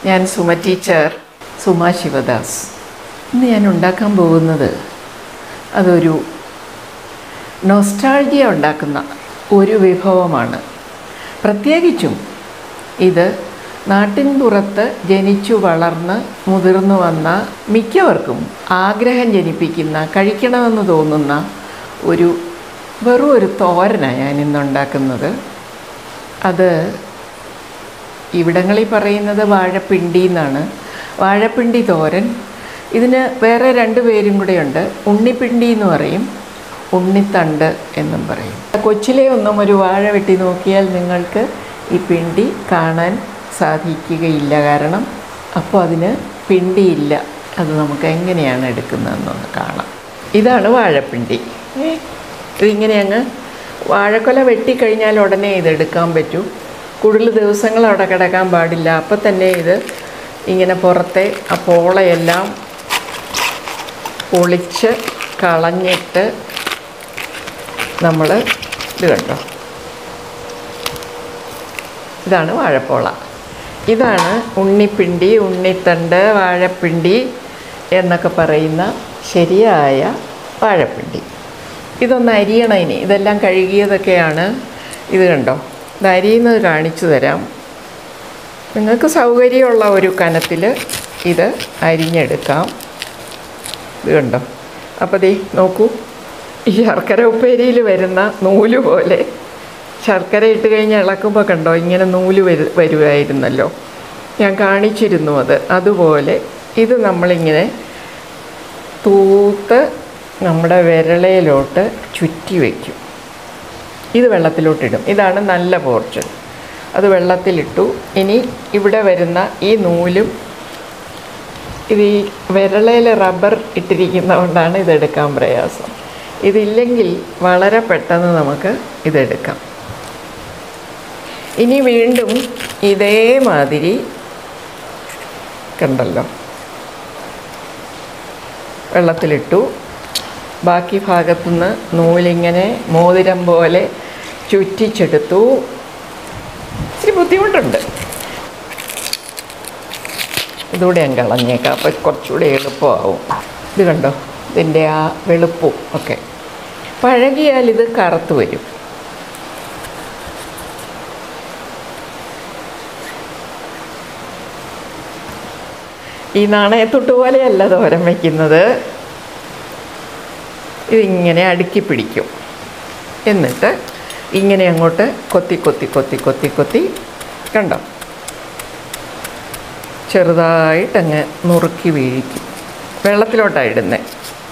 ഞാൻ സുമ ടീച്ചർ സുമ ശിവദാസ് ഇന്ന് ഞാൻ ഉണ്ടാക്കാൻ പോകുന്നത് അതൊരു നൊസ്റ്റാൾജിയ ഉണ്ടാക്കുന്ന ഒരു വിഭവമാണ് പ്രത്യേകിച്ചും ഇത് നാട്ടിൻ പുറത്ത് ജനിച്ചു വളർന്ന് മുതിർന്നു വന്ന മിക്കവർക്കും ആഗ്രഹം ജനിപ്പിക്കുന്ന കഴിക്കണമെന്ന് തോന്നുന്ന ഒരു വെറും ഒരു തോരനാണ് ഞാൻ ഇന്നുണ്ടാക്കുന്നത് അത് ഇവിടങ്ങളിൽ പറയുന്നത് വാഴപ്പിണ്ടി എന്നാണ് വാഴപ്പിണ്ടി തോരൻ ഇതിന് വേറെ രണ്ട് പേരും കൂടെയുണ്ട് ഉണ്ണിപ്പിണ്ടി എന്ന് പറയും ഉണ്ണിത്തണ്ട് എന്നും പറയും കൊച്ചിലെ ഒന്നും ഒരു വാഴ വെട്ടി നോക്കിയാൽ നിങ്ങൾക്ക് ഈ പിണ്ടി കാണാൻ സാധിക്കുകയില്ല കാരണം അപ്പോൾ അതിന് പിണ്ടിയില്ല അത് നമുക്ക് എങ്ങനെയാണ് എടുക്കുന്നതെന്നൊന്ന് കാണാം ഇതാണ് വാഴപ്പിണ്ടി ഏ, ഇതിങ്ങനെ അങ്ങ് വാഴക്കൊല വെട്ടിക്കഴിഞ്ഞാൽ ഉടനെ ഇത് എടുക്കാൻ പറ്റൂ കൂടുതൽ ദിവസങ്ങൾ അവിടെ കിടക്കാൻ പാടില്ല അപ്പം തന്നെ ഇത് ഇങ്ങനെ പുറത്തെ ആ പോളയെല്ലാം പൊളിച്ച് കളഞ്ഞിട്ട് നമ്മൾ ഇത് കണ്ടോ ഇതാണ് വാഴപ്പോള ഇതാണ് ഉണ്ണിപ്പിണ്ടി ഉണ്ണിത്തണ്ട് വാഴപ്പിണ്ടി എന്നൊക്കെ പറയുന്ന ശരിയായ വാഴപ്പിണ്ടി ഇതൊന്ന് അരിയണം ഇനി ഇതെല്ലാം കഴുകിയതൊക്കെയാണ് ഇത് കണ്ടോ ഇത് അരിയുന്നത് കാണിച്ചു തരാം നിങ്ങൾക്ക് സൗകര്യമുള്ള ഒരു കനത്തിൽ ഇത് അരിഞ്ഞെടുക്കാം ഇത് കണ്ടോ അപ്പോൾ ദേ നോക്കൂ ഈ ശർക്കര ഉപ്പേരിയിൽ വരുന്ന നൂല് പോലെ ശർക്കര ഇട്ട് കഴിഞ്ഞ് ഇളക്കുമ്പോൾ കണ്ടോ ഇങ്ങനെ നൂല് വരു വരുമായിരുന്നല്ലോ ഞാൻ കാണിച്ചിരുന്നു അത് അതുപോലെ ഇത് നമ്മളിങ്ങനെ തൂത്ത് നമ്മുടെ വിരളയിലോട്ട് ചുറ്റി വയ്ക്കും ഇത് വെള്ളത്തിലോട്ടിടും ഇതാണ് നല്ല പോർഷൻ അത് വെള്ളത്തിലിട്ടു ഇനി ഇവിടെ വരുന്ന ഈ നൂലും ഇത് ഈ വിരളയിൽ റബ്ബർ ഇട്ടിരിക്കുന്നതുകൊണ്ടാണ് ഇതെടുക്കാൻ പ്രയാസം ഇതില്ലെങ്കിൽ വളരെ പെട്ടെന്ന് നമുക്ക് ഇതെടുക്കാം ഇനി വീണ്ടും ഇതേമാതിരി കണ്ടല്ലോ വെള്ളത്തിലിട്ടു ബാക്കി ഭാഗത്തുനിന്ന് നൂലിങ്ങനെ മോതിരം പോലെ ചുറ്റിച്ചെടുത്തു ഇച്ചിരി ബുദ്ധിമുട്ടുണ്ട് ഇതൂടെ ഞാൻ കളഞ്ഞേക്കാം അപ്പോൾ കുറച്ചുകൂടി എളുപ്പമാവും ഇത് കണ്ടോ ഇതിൻ്റെ ആ വെളുപ്പും ഒക്കെ പഴകിയാൽ ഇത് കറുത്ത് വരും ഈ നാണയത്തൊട്ട് പോലെയല്ല തോരൻ വയ്ക്കുന്നത് ഇതിങ്ങനെ അടുക്കി പിടിക്കും എന്നിട്ട് ഇങ്ങനെ അങ്ങോട്ട് കൊത്തി കൊത്തി കൊത്തി കൊത്തി കൊത്തി കണ്ടോ ചെറുതായിട്ടങ്ങ് നുറുക്കി വീഴിക്കും വെള്ളത്തിലോട്ടാണ് ഇടുന്നത്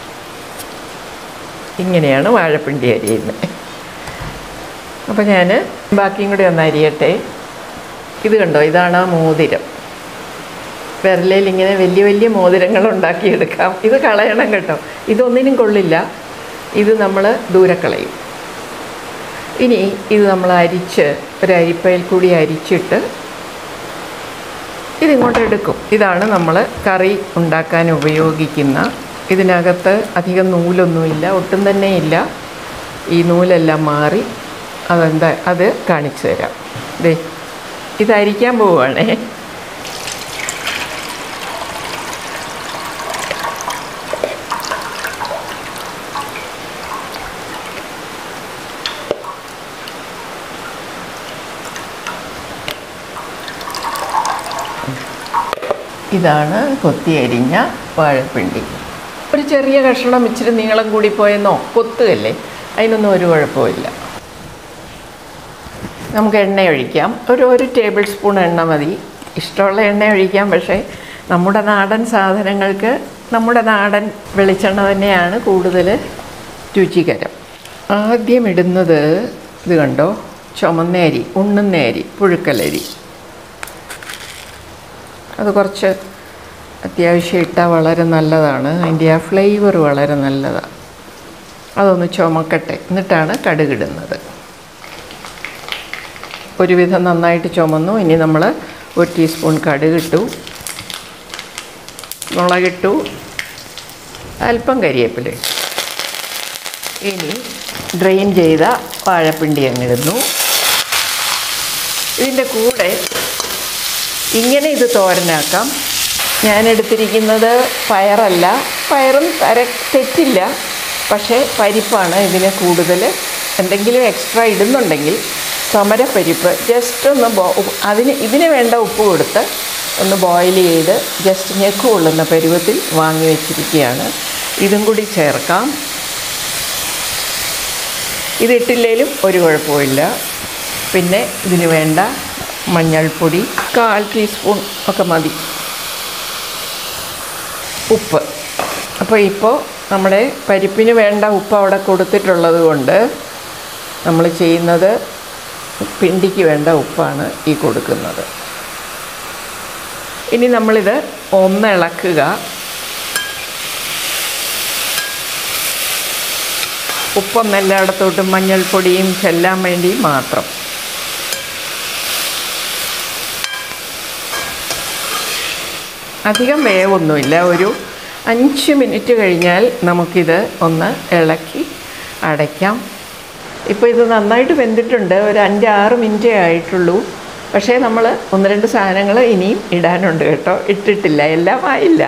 ഇങ്ങനെയാണ് വാഴപ്പിണ്ടി അരിയുന്നത് അപ്പോൾ ഞാൻ ബാക്കിയും കൂടി ഒന്ന് അരിയട്ടെ ഇത് കണ്ടോ ഇതാണ് ആ മോതിരം വിരലയിൽ ഇങ്ങനെ വലിയ വലിയ മോതിരങ്ങൾ ഉണ്ടാക്കിയെടുക്കാം ഇത് കളയണം കേട്ടോ ഇതൊന്നിനും കൊള്ളില്ല ഇത് നമ്മൾ ദൂരെ കളയും ഇനി ഇത് നമ്മൾ അരിച്ച് ഒരു അരിപ്പയിൽ കൂടി അരിച്ചിട്ട് ഇതിങ്ങോട്ട് എടുക്കും ഇതാണ് നമ്മൾ കറി ഉണ്ടാക്കാൻ ഉപയോഗിക്കുന്ന ഇതിനകത്ത് അധികം നൂലൊന്നുമില്ല ഒട്ടും തന്നെ ഇല്ല ഈ നൂലെല്ലാം മാറി അതെന്താ അത് കാണിച്ചു തരാം ദേ ഇത് അരിക്കാൻ പോവുകയാണേ ഇതാണ് കൊത്തി അരിഞ്ഞ വാഴപ്പിണ്ടി ഒരു ചെറിയ കഷ്ണം ഇച്ചിരി നീളം കൂടി പോയെന്നോ കൊത്തുകല്ലേ അതിനൊന്നും ഒരു കുഴപ്പമില്ല നമുക്ക് എണ്ണ ഒഴിക്കാം ഒരു ഒരു ടേബിൾ സ്പൂൺ എണ്ണ മതി ഇഷ്ടമുള്ള എണ്ണ ഒഴിക്കാം പക്ഷേ നമ്മുടെ നാടൻ സാധനങ്ങൾക്ക് നമ്മുടെ നാടൻ വെളിച്ചെണ്ണ തന്നെയാണ് കൂടുതൽ രുചികരം ആദ്യം ഇടുന്നത് ഇത് കണ്ടോ ചുമന്നേരി ഉണ്ണുന്നേരി പുഴുക്കലരി അത് കുറച്ച് അത്യാവശ്യം ഇട്ടാൽ വളരെ നല്ലതാണ് അതിൻ്റെ ആ ഫ്ലേവർ വളരെ നല്ലതാണ് അതൊന്ന് ചുമക്കട്ടെ എന്നിട്ടാണ് കടുകിടുന്നത് ഒരുവിധം നന്നായിട്ട് ചുമന്നു ഇനി നമ്മൾ ഒരു ടീസ്പൂൺ കടുകിട്ടു മുളകിട്ടു അല്പം കരിയേപ്പില ഇനി ഡ്രെയിൻ ചെയ്ത വാഴപ്പിണ്ടി അങ്ങിടുന്നു ഇതിൻ്റെ കൂടെ ഇങ്ങനെ ഇത് തോരനാക്കാം ഞാൻ എടുത്തിരിക്കുന്നത് പയറല്ല പയറും തര തെറ്റില്ല പക്ഷേ പരിപ്പാണ് ഇതിന് കൂടുതൽ എന്തെങ്കിലും എക്സ്ട്രാ ഇടുന്നുണ്ടെങ്കിൽ സമരപ്പരിപ്പ് ജസ്റ്റ് ഒന്ന് ബോ അതിന് ഇതിന് വേണ്ട ഉപ്പ് കൊടുത്ത് ഒന്ന് ബോയിൽ ചെയ്ത് ജസ്റ്റ് ഞെക്ക് കൊള്ളുന്ന പരുവത്തിൽ വാങ്ങി വെച്ചിരിക്കുകയാണ് ഇതും കൂടി ചേർക്കാം ഇതിട്ടില്ലേലും ഒരു കുഴപ്പമില്ല പിന്നെ ഇതിന് വേണ്ട മഞ്ഞൾപ്പൊടി കാൽ ടീസ്പൂൺ ഒക്കെ മതി ഉപ്പ് അപ്പോൾ ഇപ്പോൾ നമ്മുടെ പരിപ്പിന് വേണ്ട ഉപ്പ് അവിടെ കൊടുത്തിട്ടുള്ളത് കൊണ്ട് നമ്മൾ ചെയ്യുന്നത് പിണ്ടിക്ക് വേണ്ട ഉപ്പാണ് ഈ കൊടുക്കുന്നത് ഇനി നമ്മളിത് ഒന്ന് ഇളക്കുക ഉപ്പൊന്ന് എല്ലായിടത്തോട്ടും മഞ്ഞൾപ്പൊടിയും ചെല്ലാൻ വേണ്ടി മാത്രം അധികം വേവൊന്നുമില്ല ഒരു അഞ്ച് മിനിറ്റ് കഴിഞ്ഞാൽ നമുക്കിത് ഒന്ന് ഇളക്കി അടയ്ക്കാം ഇപ്പോൾ ഇത് നന്നായിട്ട് വെന്തിട്ടുണ്ട് ഒരു അഞ്ചാറ് മിനിറ്റേ ആയിട്ടുള്ളൂ പക്ഷേ നമ്മൾ ഒന്ന് രണ്ട് സാധനങ്ങൾ ഇനിയും ഇടാനുണ്ട് കേട്ടോ ഇട്ടിട്ടില്ല എല്ലാം ആയില്ല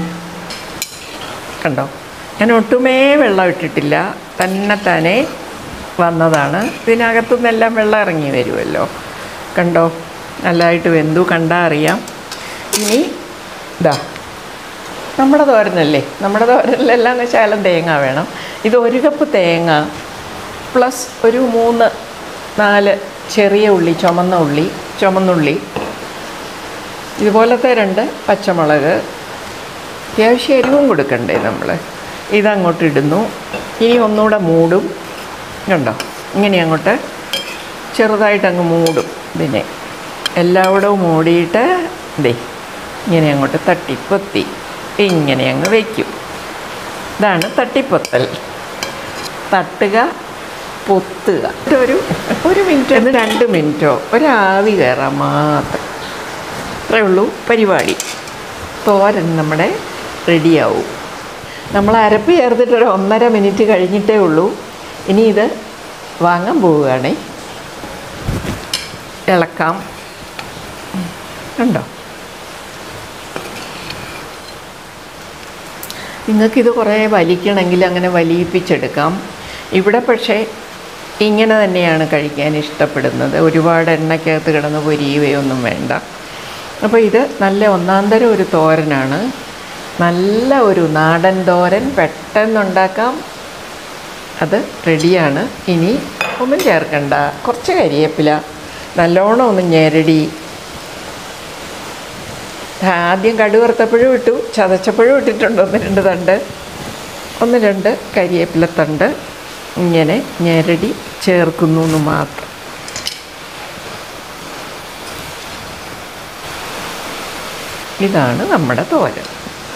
കണ്ടോ ഞാൻ ഒട്ടുമേ വെള്ളം ഇട്ടിട്ടില്ല തന്നെ തന്നെ വന്നതാണ് ഇതിനകത്തുനിന്നെല്ലാം വെള്ളം ഇറങ്ങി വരുമല്ലോ കണ്ടോ നല്ലതായിട്ട് വെന്തു കണ്ടാൽ അറിയാം ഇനി ഇതാ നമ്മുടെ തോരനല്ലേ നമ്മുടെ തോരനിലെല്ലാം ശകലം തേങ്ങ വേണം ഇത് ഒരു കപ്പ് തേങ്ങ പ്ലസ് ഒരു മൂന്ന് നാല് ചെറിയ ഉള്ളി ചുമന്ന ഉള്ളി ചുമന്നുള്ളി ഇതുപോലത്തെ രണ്ട് പച്ചമുളക് അത്യാവശ്യം എരിവും കൊടുക്കണ്ടേ നമ്മൾ ഇതങ്ങോട്ട് ഇടുന്നു ഇനി ഒന്നുകൂടെ മൂടും കണ്ടോ ഇങ്ങനെ അങ്ങോട്ട് ചെറുതായിട്ട് അങ്ങ് മൂടും ഇതിനെ എല്ലാവിടവും മൂടിയിട്ട് ദേ ഇങ്ങനെ അങ്ങോട്ട് തട്ടിപ്പൊത്തി ഇങ്ങനെ അങ്ങ് വയ്ക്കും ഇതാണ് തട്ടിപ്പൊത്തൽ തട്ടുക പൊത്തുക ഒരു ഒരു മിനിറ്റ് എന്ന് രണ്ട് മിനിറ്റോ ഒരാവി കയറാൻ മാത്രം അത്രേ ഉള്ളൂ പരിപാടി തോരൻ നമ്മുടെ റെഡിയാവും നമ്മൾ അരപ്പ് ചേർത്തിട്ട് ഒരു ഒന്നര മിനിറ്റ് കഴിഞ്ഞിട്ടേ ഉള്ളൂ ഇനി ഇത് വാങ്ങാൻ പോവുകയാണേ ഇളക്കാം കണ്ടോ നിങ്ങൾക്കിത് കുറേ വലിക്കണമെങ്കിൽ അങ്ങനെ വലിയിപ്പിച്ചെടുക്കാം ഇവിടെ പക്ഷേ ഇങ്ങനെ തന്നെയാണ് കഴിക്കാൻ ഇഷ്ടപ്പെടുന്നത് ഒരുപാട് എണ്ണയ്ക്കകത്ത് കിടന്ന് പൊരിയുകയൊന്നും വേണ്ട അപ്പോൾ ഇത് നല്ല ഒന്നാന്തരം ഒരു തോരനാണ് നല്ല ഒരു നാടൻ തോരൻ പെട്ടെന്നുണ്ടാക്കാം അത് റെഡിയാണ് ഇനി ഒന്നും ചേർക്കണ്ട കുറച്ച് കരിയേപ്പില നല്ലോണം ഒന്ന് ഞെരടി ആദ്യം കടുക് വറുത്തപ്പോഴും ഇട്ടു ചതച്ചപ്പോഴും ഇട്ടിട്ടുണ്ട് ഒന്ന് രണ്ട് തണ്ട് ഒന്ന് രണ്ട് കരിയേപ്പിലത്തണ്ട് ഇങ്ങനെ ഞെരടി ചേർക്കുന്നു എന്ന് മാത്രം ഇതാണ് നമ്മുടെ തോരൻ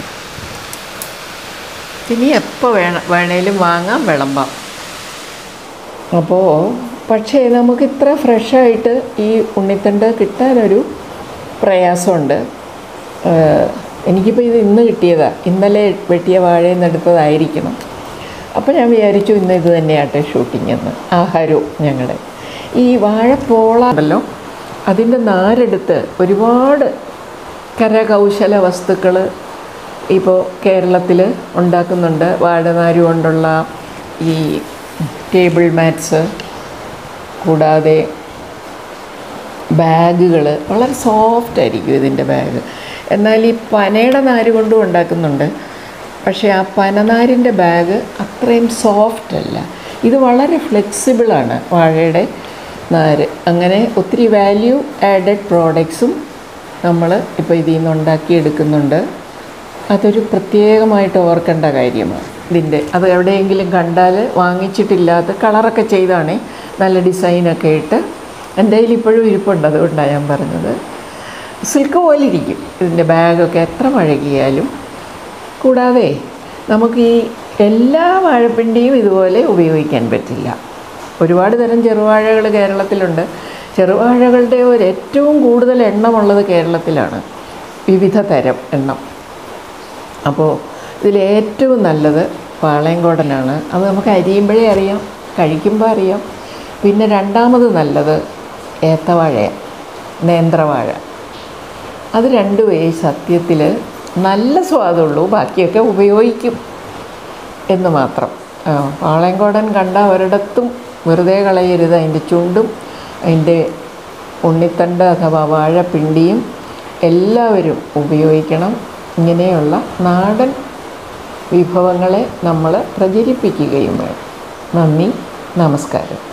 ഇനി എപ്പോൾ വേണ വേണേലും വാങ്ങാം വിളമ്പാം അപ്പോൾ പക്ഷേ നമുക്ക് ഇത്ര ഫ്രഷായിട്ട് ഈ ഉണ്ണിത്തണ്ട് കിട്ടാനൊരു പ്രയാസമുണ്ട് ഏഹ് എനിക്കിപ്പോൾ ഇത് ഇന്ന് കിട്ടിയതാണ് ഇന്നലെ വെട്ടിയ വാഴയിൽ നിന്ന് എടുത്തതായിരിക്കണം അപ്പോൾ ഞാൻ വിചാരിച്ചു ഇന്ന് ഇത് തന്നെയാട്ടെ ഷൂട്ടിംഗ് എന്ന് ആഹാരവും ഞങ്ങളുടെ ഈ വാഴപ്പോള ഉണ്ടല്ലോ അതിൻ്റെ നാരെടുത്ത് ഒരുപാട് കരകൗശല വസ്തുക്കൾ ഇപ്പോൾ കേരളത്തിൽ ഉണ്ടാക്കുന്നുണ്ട് വാഴനാര് കൊണ്ടുള്ള ഈ ടേബിൾ മാറ്റ്സ് കൂടാതെ ബാഗുകൾ വളരെ സോഫ്റ്റ് ആയിരിക്കും ഇതിൻ്റെ ബാഗ് എന്നാൽ ഈ പനയുടെ നാര് കൊണ്ടും ഉണ്ടാക്കുന്നുണ്ട് പക്ഷേ ആ പനനാരിൻ്റെ ബാഗ് അത്രയും സോഫ്റ്റ് അല്ല ഇത് വളരെ ഫ്ലെക്സിബിളാണ് വാഴയുടെ നാര് അങ്ങനെ ഒത്തിരി വാല്യൂ ആഡഡ് പ്രോഡക്ട്സും നമ്മൾ ഇപ്പോൾ ഇതിൽ നിന്ന് ഉണ്ടാക്കിയെടുക്കുന്നുണ്ട് അതൊരു പ്രത്യേകമായിട്ട് ഓർക്കേണ്ട കാര്യമാണ് ഇതിൻ്റെ അത് എവിടെയെങ്കിലും കണ്ടാൽ വാങ്ങിച്ചിട്ടില്ലാത്ത കളറൊക്കെ ചെയ്താണേ നല്ല ഡിസൈനൊക്കെ ഇട്ട് എൻ്റെ കയ്യിൽ ഇപ്പോഴും ഇരിപ്പുണ്ട് അതുകൊണ്ടാണ് ഞാൻ പറഞ്ഞത് സിൽക്ക് പോലെ ഇരിക്കും ഇതിൻ്റെ ബാഗൊക്കെ എത്ര പഴകിയാലും കൂടാതെ നമുക്ക് ഈ എല്ലാ വാഴപ്പിണ്ടിയും ഇതുപോലെ ഉപയോഗിക്കാൻ പറ്റില്ല ഒരുപാട് തരം ചെറുവാഴകൾ കേരളത്തിലുണ്ട് ചെറുവാഴകളുടെ ഒരു ഏറ്റവും കൂടുതൽ എണ്ണമുള്ളത് കേരളത്തിലാണ് വിവിധ തരം എണ്ണം അപ്പോൾ ഇതിലേറ്റവും നല്ലത് പാളയംകോടനാണ് അത് നമുക്ക് അരിയുമ്പോഴേ അറിയാം കഴിക്കുമ്പോൾ അറിയാം പിന്നെ രണ്ടാമത് നല്ലത് ഏത്തവാഴയാണ് നേന്ത്രവാഴ അത് രണ്ടുമേ സത്യത്തിൽ നല്ല സ്വാദുള്ളൂ ബാക്കിയൊക്കെ ഉപയോഗിക്കും എന്ന് മാത്രം ആ, പാളയംകോടൻ കണ്ട ഒരിടത്തും വെറുതെ കളയരുത് അതിൻ്റെ ചുണ്ടും അതിൻ്റെ ഉണ്ണിത്തണ്ട് അഥവാ വാഴപ്പിണ്ടിയും എല്ലാവരും ഉപയോഗിക്കണം ഇങ്ങനെയുള്ള നാടൻ വിഭവങ്ങളെ നമ്മൾ പ്രചരിപ്പിക്കുകയും വേണം നന്ദി നമസ്കാരം